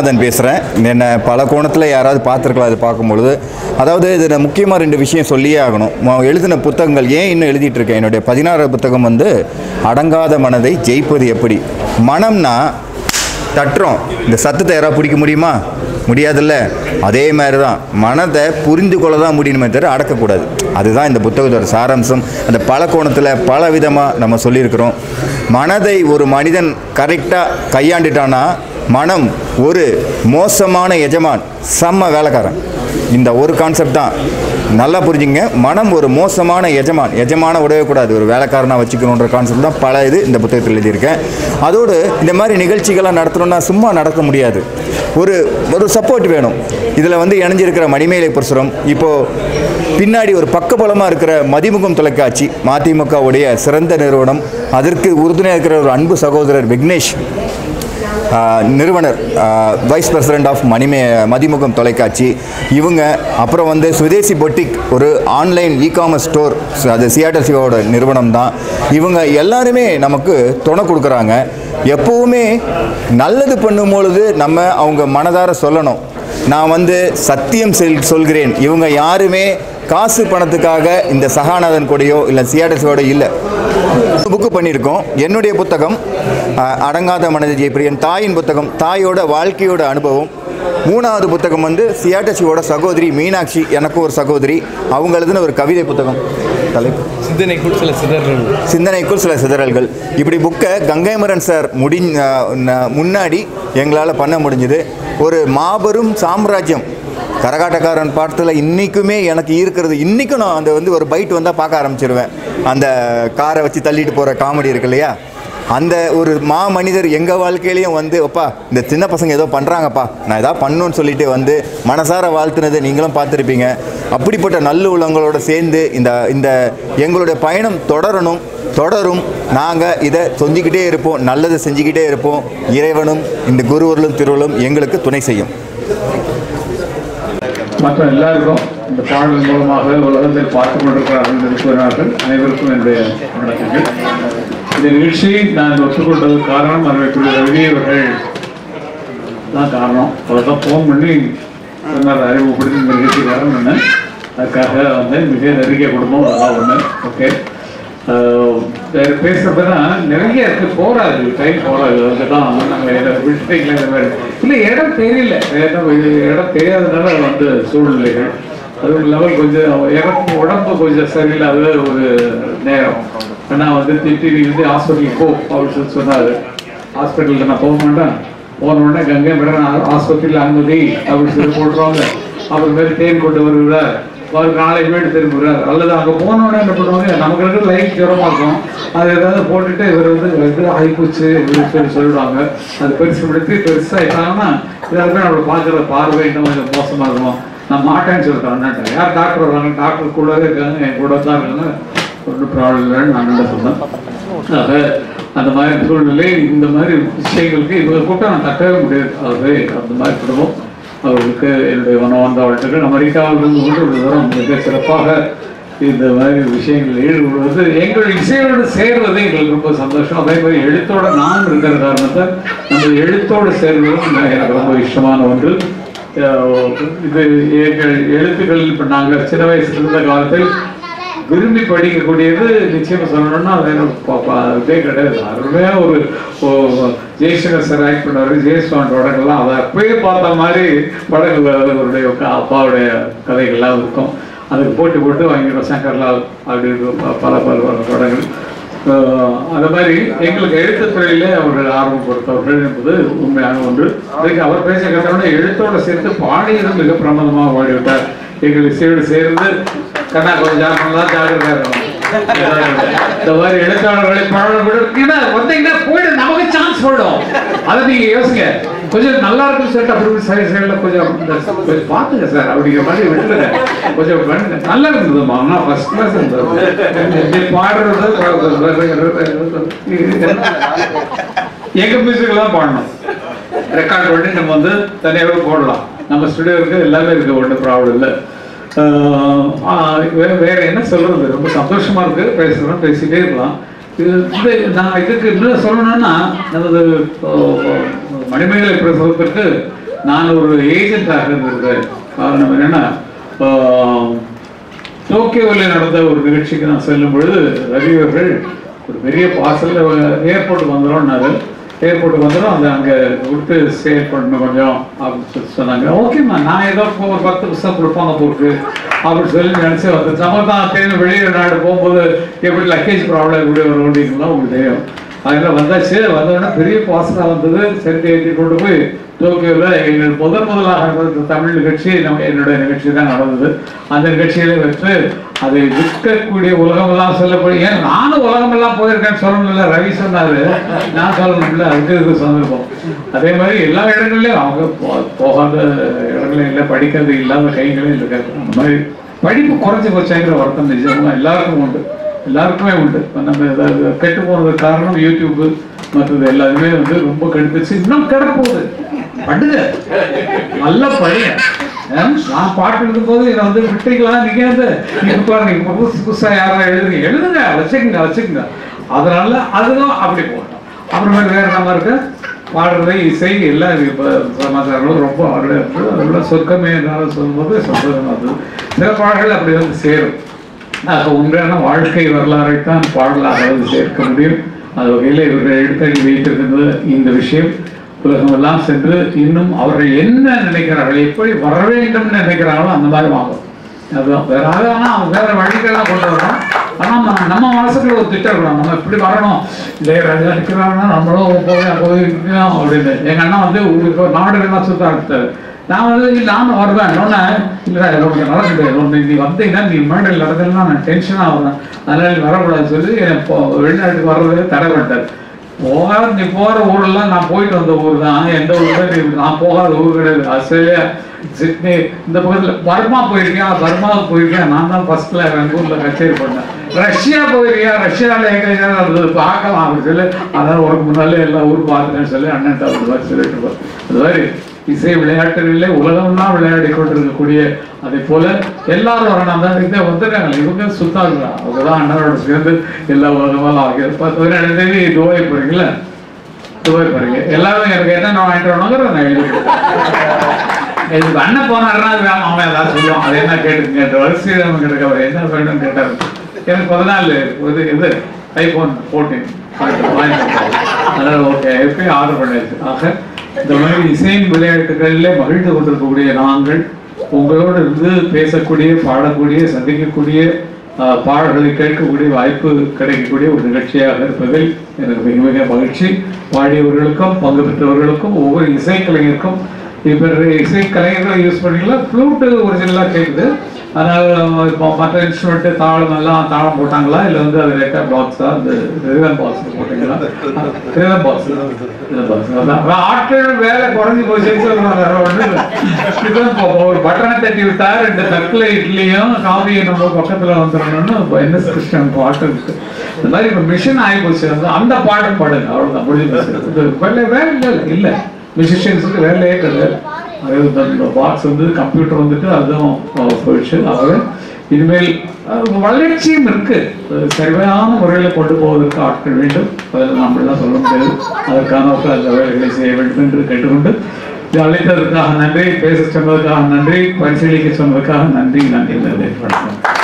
சாமிநாதன் பேசுகிறேன் என்னை பல கோணத்தில் யாராவது பார்த்துருக்கலாம் இது பார்க்கும்பொழுது அதாவது இதில் முக்கியமாக ரெண்டு விஷயம் சொல்லியே ஆகணும் மொ- எழுதின புத்தகங்கள் ஏன் இன்னும் எழுதிட்டு இருக்கேன் என்னுடைய பதினாறு புத்தகம் வந்து அடங்காத மனதை ஜெயிப்பது எப்படி மனம்னா தட்டுறோம் இந்த சத்தத்தை யாராவது பிடிக்க முடியுமா முடியாதுல்ல அதே மாதிரி தான் மனதை புரிந்து கொள்ள தான் முடியணுமே தவிர அடக்கக்கூடாது அதுதான் இந்த புத்தகத்தோட சாராம்சம் அந்த பல கோணத்தில் பல விதமாக நம்ம சொல்லியிருக்கிறோம் மனதை ஒரு மனிதன் கரெக்டாக கையாண்டுட்டானா மனம் ஒரு மோசமான எஜமான் செம்ம வேலைக்காரன் இந்த ஒரு கான்செப்ட் தான் நல்லா புரிஞ்சுங்க மனம் ஒரு மோசமான எஜமான் எஜமான உடவே கூடாது ஒரு வேலைக்காரனாக வச்சுக்கணுன்ற கான்செப்ட் தான் பல இது இந்த புத்தகத்தில் எழுதியிருக்கேன் அதோடு இந்த மாதிரி நிகழ்ச்சிகள்லாம் நடத்தணும்னா சும்மா நடக்க முடியாது ஒரு ஒரு சப்போர்ட் வேணும் இதில் வந்து இணைஞ்சிருக்கிற மணிமேலை புரசுரம் இப்போது பின்னாடி ஒரு பக்கபலமாக இருக்கிற மதிமுகம் தொலைக்காட்சி மதிமுகவுடைய சிறந்த நிறுவனம் அதற்கு உறுதுணையாக இருக்கிற ஒரு அன்பு சகோதரர் விக்னேஷ் ஆஹ், நிறுவனர் வைஸ் பிரசிடென்ட் ஆஃப் மணிமே மதிமுகம் தொலைக்காட்சி இவங்க அப்புறம் வந்து சுதேசி பொட்டிக் ஒரு ஆன்லைன் இ காமர்ஸ் ஸ்டோர் அது சியாட்டல் சிவாவோட நிறுவனம் தான் இவங்க எல்லாருமே நமக்கு துணை கொடுக்குறாங்க எப்போவுமே நல்லது பண்ணும் பொழுது நம்ம அவங்க மனதார சொல்லணும் நான் வந்து சத்தியம் செல் சொல்கிறேன் இவங்க யாருமே காசு பணத்துக்காக இந்த சகாநாதன் கூடயோ இல்லை சியாடஸோட இல்லை புக்கு பண்ணியிருக்கோம் என்னுடைய புத்தகம் அஹ், அடங்காத மனது ஜெயப்பிரியன் தாயின் புத்தகம் தாயோட வாழ்க்கையோட அனுபவம் மூணாவது புத்தகம் வந்து சியாட்டசியோட சகோதரி மீனாட்சி எனக்கு ஒரு சகோதரி அவங்க எழுதின ஒரு கவிதை புத்தகம் தலைப்பு சிந்தனைக்குள் சில சிதறல் சிந்தனைக்குள் சில சிதறல்கள் இப்படி புக்கை கங்கைமரன் சார் முடி ந- முன்னாடி எங்களால் பண்ண முடிஞ்சது ஒரு மாபெரும் சாம்ராஜ்யம் கரகாட்டக்காரன் பாடத்தில் இன்றைக்குமே எனக்கு இருக்கிறது இன்றைக்கும் நான் அந்த வந்து ஒரு பைட் வந்தால் பார்க்க ஆரம்பிச்சிருவேன் அந்த காரை வச்சு தள்ளிட்டு போகிற காமெடி இருக்கு இல்லையா அந்த ஒரு மா மனிதர் எங்கள் வாழ்க்கையிலையும் வந்து ஒப்பா இந்த சின்ன பசங்க ஏதோ பண்ணுறாங்கப்பா நான் ஏதாவது பண்ணணும்னு சொல்லிட்டு வந்து மனசார வாழ்த்துனதை நீங்களும் பார்த்துருப்பீங்க அப்படிப்பட்ட நல்ல உள்ளவங்களோட சேர்ந்து இந்த இந்த எங்களுடைய பயணம் தொடரணும் தொடரும் நாங்கள் இதை செஞ்சுக்கிட்டே இருப்போம் நல்லதை செஞ்சுக்கிட்டே இருப்போம் இறைவனும் இந்த குருவர்களும் திருவள்ளும் எங்களுக்கு துணை செய்யும் மற்ற எல்லாருக்கும் இந்த பாடல் மூலமாக உலகத்தில் பார்த்துக் கொண்டிருக்கிறார்கள் இருக்கிறார்கள் அனைவருக்கும் என்னுடைய வணக்கங்கள் இந்த நிகழ்ச்சியை நான் ஒத்துக்கொண்டது காரணம் அதற்குரிய ரவி அவர்கள் தான் காரணம் அவர் தான் ஃபோன் பண்ணி சொன்னார் அறிமுகப்படுத்தி இந்த நிகழ்ச்சிக்காரன் ஒன்று அதுக்காக வந்து மிக நெருங்கிய குடும்பம் அதெல்லாம் ஒன்று ஓகே வேறு பேசுறதுனா நிறைய இருக்கு போராது டைம் போராது அதுக்கு தான் நாங்கள் விட்டுட்டீங்களா இந்த மாதிரி இல்லை இடம் தெரியல இடம் இது இடம் தெரியாதனால வந்து சூழ்நிலைகள் அதுவும் இல்லாமல் கொஞ்சம் இறப்பு உடம்பு கொஞ்சம் சரியில்லாத ஒரு நேரம் நான் வந்து திட்டி நீ வந்து ஹாஸ்பிட்டலுக்கு போ அப்படின்னு சொல்லி சொன்னார் ஹாஸ்பிட்டலுக்கு நான் போக மாட்டேன் போன உடனே கங்கை மேடம் ஆஸ்பத்திரியில் அனுமதி அப்படின்னு சொல்லி போட்டுருவாங்க அப்புறம் மாதிரி தேன் கொண்டு வருகிறார் அவர் நாளை வீடு திரும்புகிறார் அல்லது அங்கே போன உடனே என்ன பண்ணுவாங்க நமக்கு இருக்கிற லைட் ஜுரமா இருக்கும் அது ஏதாவது போட்டுட்டு இவர் வந்து வந்து ஆயிப்போச்சு அப்படின்னு சொல்லி சொல்லிடுவாங்க அது பெருசுபடுத்தி பெருசாகிட்டாங்கன்னா எல்லாருமே நம்மளை பார்க்குற பார்வை இன்னும் கொஞ்சம் மோசமாக இருக்கும் நான் மாட்டேன்னு சொல்லிட்டேன் அண்ணாட்ட யார் டாக்டர் வராங்க டாக்டர் கூடவே இருக்காங்க என் கூட தான் இருக்காங்க ஒன்றும் ப்ராப்ளம் இல்லைன்னு நான் என்ன சொன்னேன் ஆக அந்த மாதிரி சூழ்நிலை இந்த மாதிரி விஷயங்களுக்கு இவங்க கூட்டம் நான் தட்டவே முடியாது ஆகவே அந்த மாதிரி குடும்பம் அவர்களுக்கு என்னுடைய மனவார்ந்த வாழ்த்துக்கள் அமெரிக்காவில் இருந்து கொண்டு ஒரு தரம் மிக சிறப்பாக இந்த மாதிரி விஷயங்கள் ஈடுபடுவது எங்கள் இசையோடு சேர்வது எங்களுக்கு ரொம்ப சந்தோஷம் அதே மாதிரி எழுத்தோட நான் இருக்கிற காரணத்தை அந்த எழுத்தோடு சேர்வதும் எனக்கு ரொம்ப இஷ்டமான ஒன்று அஹ் இது எங்கள் எழுத்துக்கள் இப்போ நாங்கள் சின்ன வயசுல இருந்த காலத்தில் விரும்பி படிக்கக்கூடியது நிச்சயமா சொல்லணும்னா அது எனக்கு ப- ப- இதே கிடையாது அருமையா ஒரு ஓ- ஜெய்சங்கர் சார் ஆக்ட் பண்ணாரு ஜெயஸ்வான் படங்கள்லாம் அதை அப்பயே பார்த்த மாதிரி படங்கள் அவருடைய க- அப்பாவுடைய கதைகள்லாம் இருக்கும் அதுக்கு போட்டு போட்டு வாங்கிடுவோம் சங்கர்லால் அப்படின்னு ப- பல பல படங்கள் ஆஹ் அந்த மாதிரி எங்களுக்கு எழுத்துத்துறையில அவர்கள் ஆர்வம் கொடுத்தவர்கள் என்பது உண்மையான ஒன்று அதுக்கு அவர் பேச கேட்டவுடனே எழுத்தோட சேர்த்து பாடியதும் மிக பிரமாதமாக பாடிவிட்டார் எங்கள் இசையோடு சேர்ந்து கண்ணா கொஞ்சம் ஜாக்கிரதா ஜாக்கிரதா இருக்கணும் இந்த மாதிரி எழுத்தாளர்களை பாடல்கள் வந்தீங்கன்னா போயிடு நமக்கு சான்ஸ் போயிடும் அதை நீங்க யோசிங்க கொஞ்சம் நல்லா இருக்கும் சொல்லிட்டு அப்படி சரி சைடில் கொஞ்சம் இந்த கொஞ்சம் பார்த்துங்க சார் அப்படிங்கிற மாதிரி விட்டுருங்க கொஞ்சம் பண்ணுங்க. நல்லா இருந்ததுமா ஆனால் ஃபர்ஸ்ட் கிளாஸ் இருந்தது நீ பாடுறது எங்க மியூசிக்லாம் பாடணும் ரெக்கார்ட் பண்ணி நம்ம வந்து தனியாகவே போடலாம் நம்ம ஸ்டுடியோ இருக்கு எல்லாமே இருக்கு ஒன்றும் ப்ராப்ளம் இல்லை ஆஹ் ஆஹ் வே- வேற என்ன சொல்றது ரொம்ப சந்தோஷமா இருக்கு பேசுறோம் பேசிட்டே இருக்கலாம் இது இது நான் இதுக்கு இன்னும் சொல்லணும்னா நமது ஆஹ், மணிமேகலை பிரசவத்திற்கு நான் ஒரு ஏஜென்ட்டாக இருந்திருக்கிறேன் காரணம் என்னன்னா ஆஹ், டோக்கியோவில் நடந்த ஒரு நிகழ்ச்சிக்கு நான் செல்லும் பொழுது ரவி அவர்கள் ஒரு பெரிய பார்சல் ஏர்போர்ட்டுக்கு வந்துடும்னாரு ஏர்போர்ட்டுக்கு வந்துடும் அதை அங்கே கொடுத்து சேல் பண்ணணும் கொஞ்சம் அப்படின்னு சொல்லி சொன்னாங்க ஓகேம்மா நான் ஏதோ இப்போ ஒரு பத்து புத்தகம் கொடுப்பாங்க போருக்கு அப்படின்னு சொல்லி நினச்சி வந்து நம்ம தான் தேவை வெளியே நாடு போகும்போது எப்படி லக்கேஜ் ப்ராப்ளம் எப்படி வரும் அப்படின்லாம் உங்களுக்கு தெரியும் அதில் வந்தாச்சு வந்தோடனே பெரிய பாசனாக வந்தது செலுத்தி ஏற்றி கொண்டு போய் டோக்கியோவில் எங்கள் முதன் முதலாக நடந்த தமிழ் நிகழ்ச்சி நம்ம என்னுடைய நிகழ்ச்சி தான் நடந்தது அந்த நிகழ்ச்சியில வச்சு அதை விற்கக்கூடிய உலகமெல்லாம் சொல்லப்படும் ஏன் நானும் உலகமெல்லாம் போயிருக்கேன்னு சொல்லணும்ல ரவி சொன்னாரு நான் சொல்லணும்ல அதுக்கு இது சந்தர்ப்பம் அதே மாதிரி எல்லா இடங்கள்லயும் அவங்க போ- போகாத இடங்களும் இல்லை படிக்கிறது இல்லாத கைகளும் இருக்காது அந்த மாதிரி படிப்பு குறைஞ்சு போச்சாங்கிற வருத்தம் நிஜமா எல்லாருக்கும் உண்டு எல்லாருக்குமே உண்டு இப்ப நம்ம ஏதாவது கெட்டு போனதுக்கு காரணம் யூடியூப் மற்றது எல்லாருமே வந்து ரொம்ப கெடுத்துச்சு இன்னும் கெட போகுது படுங்க நல்ல பையன் அஹ் நான் பாட்டு எழுதும் போது இதை வந்து விட்டீங்களா நீங்க வந்து நீங்க பாருங்க இப்ப புதுசு புதுசா யாரும் எழுதுங்க எழுதுங்க வச்சுக்கோங்க வச்சுக்கோங்க அதனால அதுவும் அப்படி போட்டோம் அப்புறமேட்டு வேற நம்ம இருக்கு பாடுறது இசை எல்லாம் இப்போ சமாச்சாரங்களும் ரொம்ப அருளா இருக்குது அதோட சொர்க்கமே என்னால் சொல்லும்போது சந்தோஷமா இருந்தது சில பாடல்கள் அப்படி வந்து சேரும் ஆக உண்மையான வாழ்க்கை வரலாறை தான் பாடலாக வந்து சேர்க்க முடியும் அது வகையில் இவர்கள் எடுத்தடி வைத்திருக்கின்ற இந்த விஷயம் உலகமெல்லாம் சென்று இன்னும் அவர்கள் என்ன நினைக்கிறார்கள் எப்படி வர வேண்டும் நினைக்கிறாங்களோ அந்த மாதிரி வாங்கும் அதுதான் வேற ஆனா அவங்க வேற வழிகள்லாம் கொண்டு வரணும் ஆனா நம்ம நம்ம மனசுக்குள்ள ஒரு திட்டம் இருக்கணும் நம்ம இப்படி வரணும் இளையராஜா நிற்கிறாங்கன்னா நம்மளும் போய் போய் நிற்கணும் அப்படின்னு எங்க அண்ணா வந்து உங்களுக்கு நாடுகள்லாம் சுத்த ஆரம்பித்தாரு நான் வந்து இல்லை, நானும் வருவேன் இன்னொன்னு இல்லை உனக்கு நடக்குது ஒன்று நீ வந்தீங்கன்னா நீ மேடையில் நடந்ததுன்னா நான் டென்ஷன் ஆகுறேன் அதனால நீ வரக்கூடாதுன்னு சொல்லி இப்போ வெளிநாட்டுக்கு வர்றது தடை பண்ணிட்டார் போகாத நீ போகிற ஊரெல்லாம் நான் போயிட்டு வந்த ஊர் தான் எந்த ஊர் நீ நான் போகாத ஊர் கிடையாது ஆஸ்திரேலியா சிட்னி இந்த பக்கத்தில் பர்மா போயிருக்கியா பர்மாவுக்கு போயிருக்கியா நான் தான் ஃபர்ஸ்ட்ல ஊரில் கச்சேரி பண்ணேன் ரஷ்யா போயிருக்கியா ரஷ்யாவில் எங்க இருந்தது பார்க்கலாம் அப்படின்னு சொல்லி அதனால உனக்கு முன்னாலே எல்லா ஊரும் பார்த்துட்டேன்னு சொல்லி அண்ணன் அப்படி மாதிரி சொல்லிட்டு இருப்பார். அது மாதிரி இசை விளையாட்டுகளிலே உலகம்லாம் விளையாடி கொண்டிருக்கக்கூடிய அதே போல எல்லாரும் வரணும் தான் இதை வந்துடுறாங்க இவங்க சுத்தாங்க அவங்க தான் அண்ணனோட சேர்ந்து எல்லா உலகமெல்லாம் ஆகியது பத்து பதினேழு தேதி துபாய் போறீங்களா துபாய் போறீங்க எல்லாரும் எனக்கு என்ன வாங்கிட்டு வரணுங்கிற நான் எழுதி இதுக்கு அண்ணன் போனாருன்னா அது வேணும் அவன் ஏதாவது சொல்லுவான் அது என்ன கேட்டுங்க வரிசையில் நம்ம கிட்ட அவர் என்ன வேணும்னு கேட்டாரு எனக்கு பதினாலு இது இது ஐபோன் ஃபோர்டீன் அதனால ஓகே எப்பயும் ஆர்டர் பண்ணியாச்சு ஆக இந்த மாதிரி இசையின் விளையாட்டுகளிலே மகிழ்ந்து கொண்டிருக்கக்கூடிய நாங்கள் உங்களோடு இருந்து பேசக்கூடிய பாடக்கூடிய சந்திக்கக்கூடிய ஆஹ், பாடல்களை கேட்கக்கூடிய வாய்ப்பு கிடைக்கக்கூடிய ஒரு நிகழ்ச்சியாக இருப்பதில் எனக்கு மிக மிக மகிழ்ச்சி பாடியவர்களுக்கும் பங்கு பெற்றவர்களுக்கும் ஒவ்வொரு இசைக்கலைஞருக்கும் இப்போ இசை கலைஞர்களை யூஸ் பண்ணீங்களா ஃப்ளூட்டு ஒரிஜினலாக கேட்குது ஆனால் இப்போ மற்ற இன்ஸ்ட்ருமெண்ட்டு தாளம் எல்லாம் தாளம் போட்டாங்களா இல்லை வந்து அது ரெக்கார்ட் பாக்ஸா அந்த ரிதம் பாக்ஸ் போட்டீங்களா ரிதம் பாக்ஸ் ரிதம் பாக்ஸ் அதான் ஆட்கள் வேலை குறைஞ்சி போச்சுன்னு சொல்லுவாங்க வேற ஒண்ணும் இல்ல. இதுதான் இப்போ ஒரு பட்டனை தட்டி விட்டா ரெண்டு தட்டில் இட்லியும் காஃபியும் நம்ம பக்கத்தில் வந்துடணும்னு என்எஸ் கிருஷ்ணன் பாட்டு இருக்கு இந்த மாதிரி இப்போ மிஷின் ஆகி போச்சு அந்த- அந்த பாட்டு பாடுங்க அவ்வளோதான் முடிஞ்சு போச்சு. இது வேலை வேலை இல்லை இல்லை மியூசிஷியன்ஸுக்கு வேலையே கிடையாது அது இந்த பாக்ஸ் வந்து கம்ப்யூட்டர் வந்துட்டு அதுவும் அஹ், போயிடுச்சு ஆகவே இனிமேல் அஹ், வளர்ச்சியும் இருக்கு அது சரியான முறையில் கொண்டு போவதற்கு ஆட்கள் வேண்டும் அதில் நம்மளாம் சொல்ல முடியாது அதற்கானவர்கள் அந்த வேலைகளை செய்ய வேண்டும் என்று கேட்டுக்கொண்டு இது அழைத்ததற்காக நன்றி பேச சொன்னதுக்காக நன்றி பரிசீலிக்க சொன்னதுக்காக நன்றி நன்றி நன்றி வணக்கம்